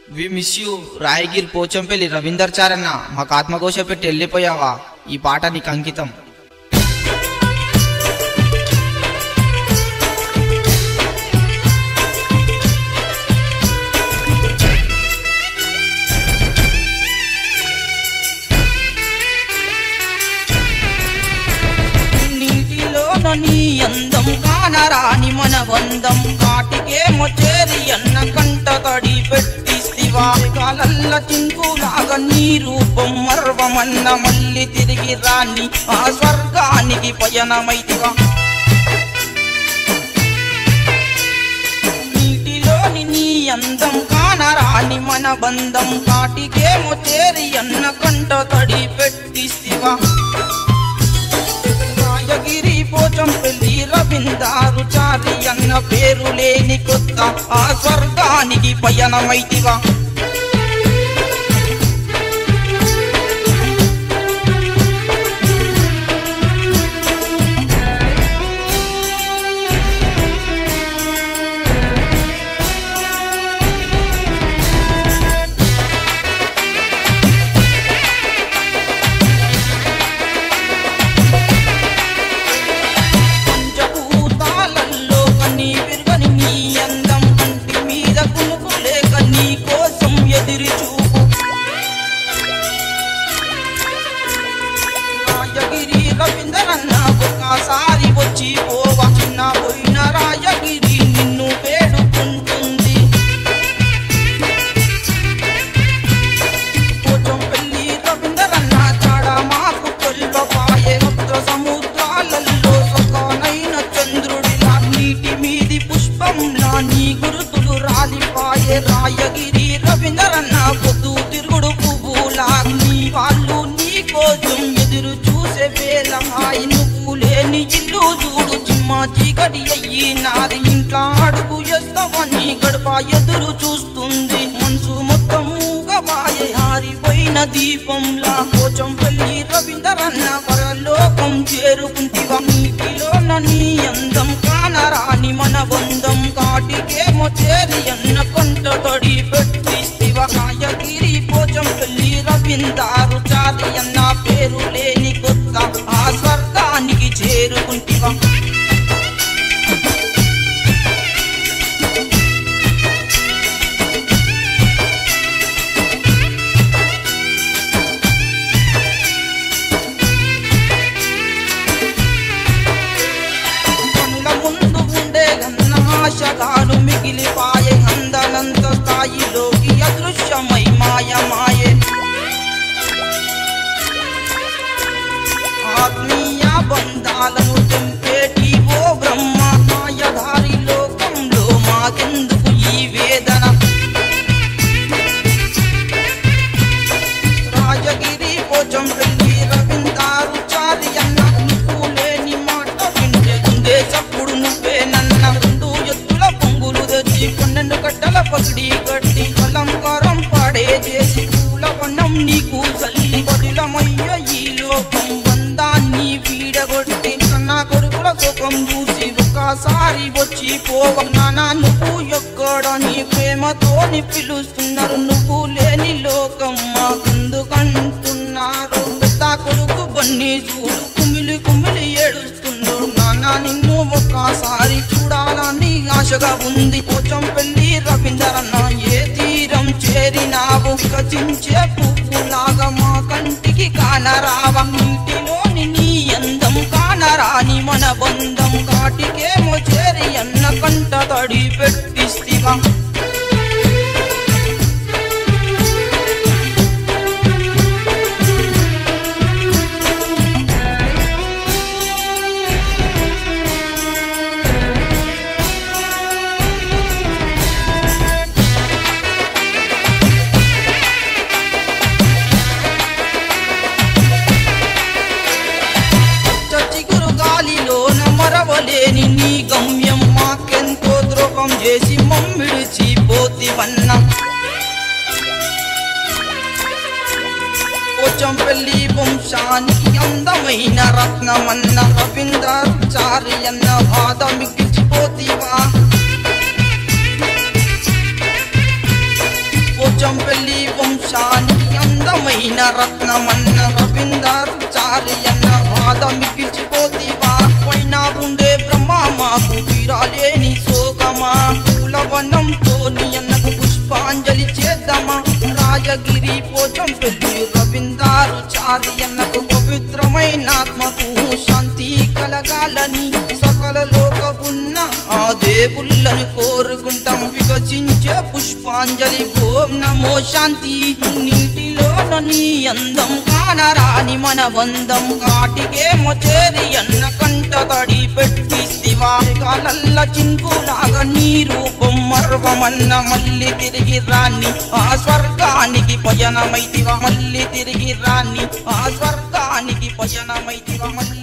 we miss you Rayagiri Pochampally Ravinder చారన్న మాకు ఆత్మఘోష పెట్టి వెళ్ళిపోయావా ఈ పాట నీకు అంకితం నీటిలోన నీ అందం కానరాని మన బంధం కాటికేమో చేరి అన్న కంట తడి పెట్టిస్తివా కాలల్ల చింకులాగా నీ రూపం మర్వమన్న మళ్ళీ తిరిగి రాని ఆ స్వర్గానికి పయనమైతివా నీటిలోని నీ అందం కానరాని మన బంధం కాటికేమో చేరి అన్న కంట తడి పెట్టిస్తివా రాయగిరి పోచం పెళ్లి రవిందారు చారి అన్న పేరు లేని కొత్త ఆ స్వర్గానికి పయనమైతివా పంచభూతాలలో కన్నీ విరగని నీ అందం కంటి మీద కునుకు లేక నీ కోసం ఎదిరి చూపు రాయగిరి రవీంద్రన్న ఒకసారి వచ్చి పోవా చిన్న పోయిన రాయగిరి నిన్ను వేడుకుంటుంది పోచం పెళ్లి రవీంద్రన్న చాడ మాకు కొల్పపాయే సముద్ర సముద్రాలలో సొక్కనైన చంద్రుడిలా నీటి మీది పుష్పంలా నీ గురుతులు రాలిపాయే రాయగిరి రవీంద్రన్న పొద్దు తిరుగుడు పువ్వులా నీ వాళ్ళు నీ కోసం ఎదురు చూసే వేళ హాయి నువ్వు లేని ఇల్లు చూడు చిమ్మ చీకటి అయ్యి నాది ఇంట్లో అడుగు వేస్తావని గడప ఎదురు చూస్తుంది మనసు మొత్తం మూగబాయే ఆరిపోయిన దీపంలా కోచం పెళ్లి రవీంద్రన్న పరలోకం చేరుకుంటివా నీటిలోన నీ అందం కానరాని మన బంధం కాటికేమో చేరి అన్న కొంట తడి పెట్టిస్తివా రాయగిరి పోచం పెళ్లి రవీందారు చారి అన్న పేరు లేని కొత్త ఆ స్వర్గానికి చేరుకుంటివా కనుల ముందు ఉండే గన్న ఆశగాను మిగిలిపాయే అందనంత స్థాయిలోకి అదృశ్యమై మాయమాయే ఆత్మీయ బంధాలను తెంపేటి ఓ బ్రహ్మ మాయధారి లోకంలో మాకెందుకు ఈ వేదన రాజగిరి పోచం వెళ్ళి రవిందారు చారి అన్న నువ్వు లేని మాట వింటే గుండె చప్పుడు నువ్వే నన్న రెండు ఎత్తుల పొంగులు తెచ్చి పన్నెండు గడ్డల పగిడి గట్టి అలంకారం పాడే చేసి పూల వనం నీకు చల్లి పదిలమయ్య ఈ లోకం బంధాన్ని వీడగొట్టి కన్నా కొడుకుల కోపం చూసి ఒక్కసారి వచ్చి పోవ నానా నువ్వు ఎక్కడని ప్రేమతోని పిలుస్తున్నారు నువ్వు లేని లోకం మాకెందుకంటున్నారు పెద్ద కొడుకు బన్నీ చూడు కుమిలి కుమిలి ఏడుస్తుండు నానా నిన్ను ఒక్కసారి చూడాలని ఆశగా ఉంది కొంచెం పెళ్లి రవీంద్రన్న ఏ తీరం చేరినావు వికసించే పువ్వులాగా మా కంటికి కానరావ నీటిలోని నీ అందం కానరాని మన బంధం కాటికేమో చేరి అన్న కంట తడి పెట్టిస్తివా చిగురు గాలిలోన మరవలేని నీ గమ్యం మాకెంతో ద్రోహం చేసి మమ్మిడిచి పోతివన్న పోచంపల్లి వంశానికి అందమైన రత్నమన్న రవీంద్ర చారి అన్న బాధ మిగిల్చిపోతివా పోచంపల్లి వంశానికి అందమైన రత్నమన్న రవీందర్ చారియన్న బాధ మిగిల్చిపోతీవా పైన ఉండే బ్రహ్మ మాకు తీరాలేని శోకమా పూలవనంతో నీ అన్నకు పుష్పాంజలి చేద్దామా రాజగిరి పోచంపల్లి రవీందారు చారియన్నకు పవిత్రమైన ఆత్మకు శాంతి కలగాలని సకల లోకమున్న ఆ దేవుళ్ళని కోరుకుంటాం వికసించే పుష్పాంజలి ఓం నమో శాంతి నీటిలోన నీ అందం కానరాని మన బంధం కాటికేమో చేరి అన్న కంట తడి పెట్టిస్తివా కాలల్ల చింకులాగా నీ రూపం మర్వమన్న మళ్ళీ తిరిగి రాని ఆ స్వర్గానికి పయనమైతివా మళ్ళీ తిరిగి రాని ఆ స్వర్గానికి పయనమైతివా మళ్ళీ